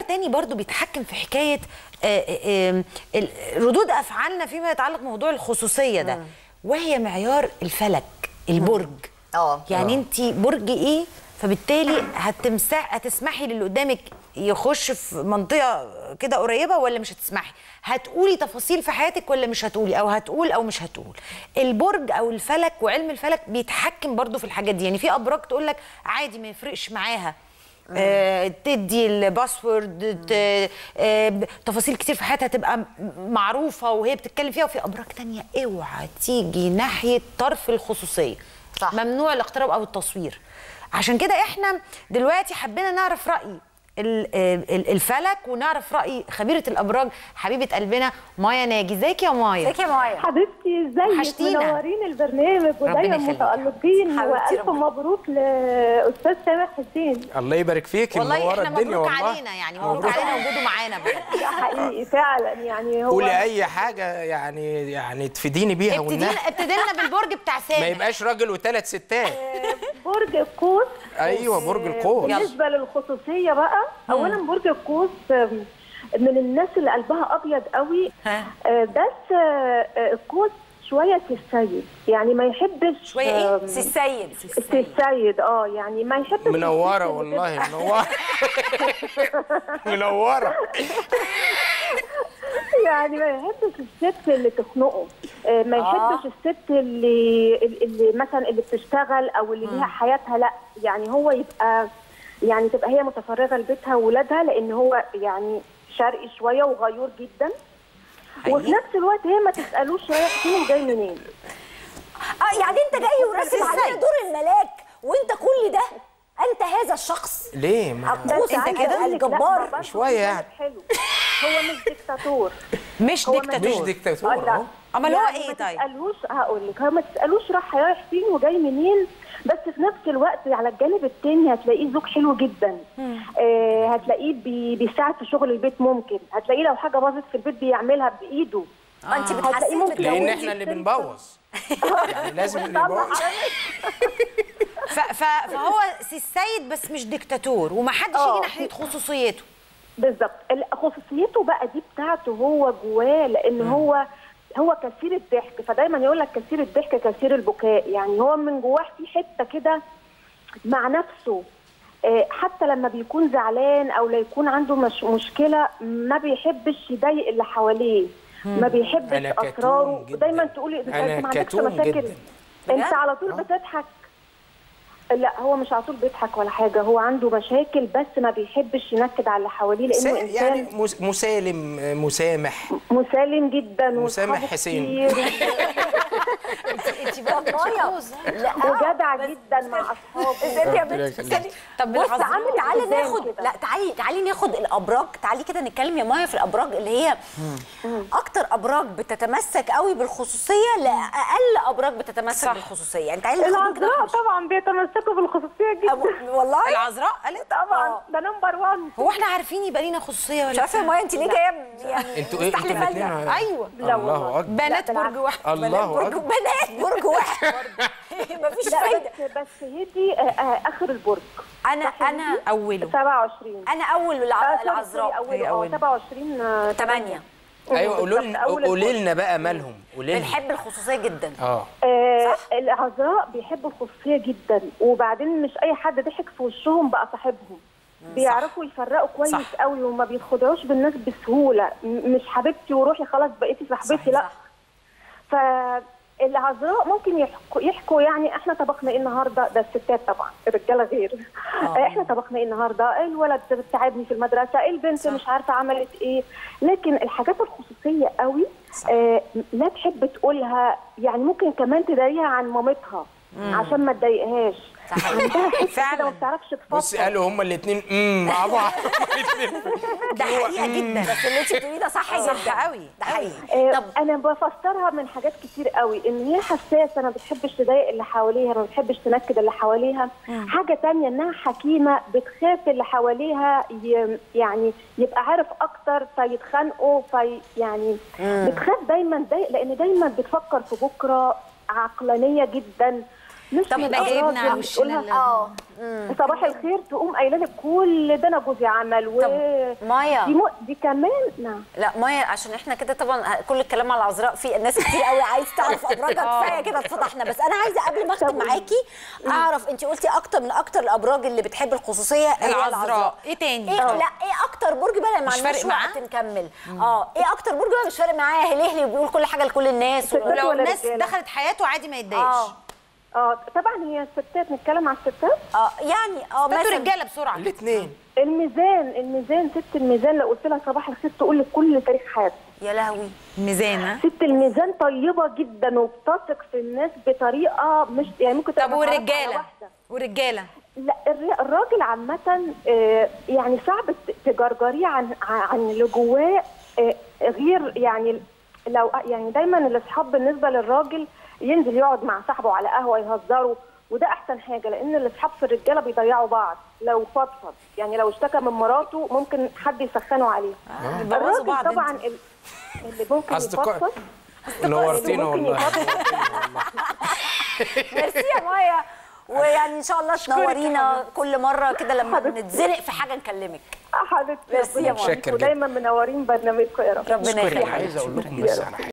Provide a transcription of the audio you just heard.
تاني برضو بيتحكم في حكايه آه، آه، آه، ال- ردود افعالنا فيما يتعلق بموضوع الخصوصيه ده وهي معيار الفلك البرج اه يعني انت برج ايه فبالتالي هتمسح هتسمحي للي قدامك يخش في منطقه كده قريبه ولا مش هتسمحي هتقولي تفاصيل في حياتك ولا مش هتقولي او هتقول او مش هتقول البرج او الفلك وعلم الفلك بيتحكم برضو في الحاجات دي يعني في ابراج تقول لك عادي ما يفرقش معاها آه، تدي الباسورد ت- آه، ب- تفاصيل كتير في حياتها تبقى م- معروفه وهي بتتكلم فيها وفي ابراج تانية اوعى تيجي ناحيه طرف الخصوصيه صح. ممنوع الاقتراب او التصوير عشان كده احنا دلوقتي حبينا نعرف راي ال- ال- الفلك ونعرف راي خبيره الابراج حبيبه قلبنا مايا ناجي ازيك يا مايا ازيك يا مايا حبيبتي ازيك وحشتينا. منورين البرنامج ربنا ودايما يخليك. متألقين حبيبتي والف ربنا. مبروك لاستاذ سامح حسين الله يبارك فيك والله منوره احنا الدنيا مبروك والله علينا يعني مبروك علينا وجوده معانا بجد ده حقيقي فعلا يعني هو قولي اي حاجه يعني يعني تفيديني بيها والنبي ابتدينا ابتدينا بالبرج بتاع ما سامح يبقاش راجل وثلاث ستات برج القوس ايوه برج القوس بالنسبه للخصوصيه بقى اولا برج القوس آم، من الناس اللي قلبها ابيض قوي ها. آه، بس آه، آه، القوس شويه السيد يعني ما يحبش شوية إيه؟ آم، سي السيد السيد اه يعني ما يحبش منوره الست اللي والله تبقى- منوره منوره يعني ما يحبش الست اللي تخنقه آه، ما يحبش الست اللي اللي مثلا اللي بتشتغل او اللي ليها حياتها لا يعني هو يبقى يعني تبقى هي متفرغه لبيتها وولادها لان هو يعني شرقي شويه وغيور جدا وفي نفس الوقت هي ما تسالوش رايح فين وجاي منين اه يعني انت جاي وراسم إزاي؟ علينا دور الملاك وانت كل ده انت هذا الشخص ليه ما عقوس بس انت عايزة كده أقول لك لا، الجبار ما برضه شوية في يعني. جانب حلو هو مش ديكتاتور مش هو ما- ديكتاتور مش ديكتاتور آه، لا. اهو امال هو يعني ايه ما طيب تسالوش هقول لك هو ما تسالوش راح رايح فين وجاي منين بس في نفس الوقت على الجانب التاني هتلاقيه زوج حلو جدا آه هتلاقيه بي بيساعد في شغل البيت ممكن هتلاقيه لو حاجه باظت في البيت بيعملها بايده انت هتلاقيه بتحسسني ممكن لان لو احنا اللي انت- بنبوظ يعني لازم اللي طبعا يبوظ ف- ف- فهو سي السيد بس مش ديكتاتور ومحدش يجي آه. ناحيه خصوصيته بالظبط ال- خصوصيته بقى دي بتاعته هو جواه لان هو هو كثير الضحك فدايما يقول لك كثير الضحك كثير البكاء يعني هو من جواه في حته كده مع نفسه آه، حتى لما بيكون زعلان او لا يكون عنده مش مشكله ما بيحبش يضايق اللي حواليه ما بيحبش أنا كتوم اسراره جداً. دايما تقولي انت أنا ما عندكش كتوم مشاكل جداً. انت بجد؟ على طول بتضحك لا هو مش على طول بيضحك ولا حاجه هو عنده مشاكل بس ما بيحبش ينكد على اللي حواليه س- لانه انسان يعني مس- مسالم مسامح مسالم جدا مسامح وأصحابه حسين. كتير انت بقى لا وجدع جدا مع اصحابه استني يا ربنا بنت يخليك. استني طب بص بالعذراء تعالي تعالي إزاي ناخد كده؟ لا تعالي تعالي ناخد الابراج تعالي كده نتكلم يا مايا في الابراج اللي هي اكتر ابراج بتتمسك قوي بالخصوصيه لاقل ابراج بتتمسك صح. بالخصوصيه يعني تعالي ناخد كده العذراء طبعا بيتمسكوا بالخصوصيه جدا أبو- والله العذراء قالت طبعا ده نمبر 1 هو احنا عارفين يبقى لينا خصوصيه مش ولا عارفه يا مايا انت ليه جايه يعني انتوا ايه انتوا مستحلفة الاثنين لنا؟ ايوه لا الله والله. اكبر بنات بالعكس. برج واحد الله برج اكبر بنات برج واحد مفيش لا فايده بس بس هدي آه، آه، اخر البرج انا انا اوله 27 انا اول آه، الع- سوري، سوري، العذراء أوله، هي آه، أوله. 27 آه، 8 ايوه قولوا لنا بالظبط، أول قولي البرج. لنا بقى مالهم قولي لنا بنحب الخصوصيه جدا اه آه صح؟ العذراء بيحبوا الخصوصيه جدا وبعدين مش اي حد ضحك في وشهم بقى صاحبهم بيعرفوا يفرقوا كويس صح. قوي وما بيتخدعوش بالناس بسهوله م- مش حبيبتي وروحي خلاص بقيتي صاحبتي لا فالعذراء ممكن يحكوا يحكوا يعني احنا طبخنا ايه النهارده ده الستات طبعا الرجاله غير آه. احنا طبخنا ايه النهارده الولد تعبني في المدرسه البنت صح. مش عارفه عملت ايه لكن الحاجات الخصوصيه قوي آه لا تحب تقولها يعني ممكن كمان تداريها عن مامتها عشان ما تضايقهاش صح. عندها حته فعلا. كده ما بتعرفش تفكر بص قالوا هما الاثنين امم مع بعض ده حقيقه جدا بس اللي انت بتقوليه ده صح صح جدا قوي ده حقيقي آه، طب انا بفسرها من حاجات كتير قوي ان هي حساسه ما بتحبش تضايق اللي حواليها ما بتحبش تنكد اللي حواليها حاجه تانية انها حكيمه بتخاف اللي حواليها ي- يعني يبقى عارف اكتر فيتخانقوا في يعني بتخاف دايما داي لان دايما بتفكر في بكره عقلانيه جدا مش طب من احنا جايبنا على الراجل وشنا تقولها اللي- اه صباح الخير تقوم قايله لك كل ده انا جوزي عمل و طب مايا. دي, مو... دي كمان نعم لا مايا عشان احنا كده طبعا كل الكلام على العذراء في الناس كتير قوي عايز تعرف ابراجها كفايه كده اتفضحنا بس انا عايزه قبل ما اختم طب معاكي اعرف انت قلتي اكتر من اكتر الابراج اللي بتحب الخصوصيه هي العذراء. إيه تاني؟ ايه آه. لا ايه اكتر برج بقى اللي ما مش عندناش فارق معاه؟ وقت نكمل اه ايه اكتر برج بقى مش فارق معاه هلهلي وبيقول كل حاجه لكل الناس و... ستات ولو ولا الناس رجالة؟ دخلت حياته عادي ما يتضايقش اه اه طبعا هي الستات نتكلم على الستات اه يعني اه ستات مثلا رجاله بسرعه الاثنين الميزان الميزان ست الميزان لو قلت لها صباح الخير تقول لك كل تاريخ حياتها يا لهوي ميزانه ست الميزان طيبه جدا وبتثق في الناس بطريقه مش يعني ممكن تبقى طب متعرفة على والرجاله واحدة. والرجاله لا الر- الراجل عامة آه، يعني صعب ت- تجرجريه عن عن اللي جواه آه، غير يعني لو يعني دايما الاصحاب بالنسبة للراجل ينزل يقعد مع صاحبه على قهوة يهزروا وده احسن حاجة لان الاصحاب في الرجالة بيضيعوا بعض لو فضفض يعني لو اشتكى من مراته ممكن حد يسخنه عليه بيبوظوا الراجل بعض طبعا انت. ال- اللي ممكن أصدقاء. يفضفض نورتينا ممكن والله يفضفض. ميرسي يا مايا ويعني ان شاء الله تنورينا كل مره كده لما حبيبتي. نتزنق في حاجه نكلمك حبيبتي ميرسي يا ربنا ماما. يخليك ودايما منورين برنامجكم يا رب ربنا شكرا يخليك عايز اقول لكم بس على حاجه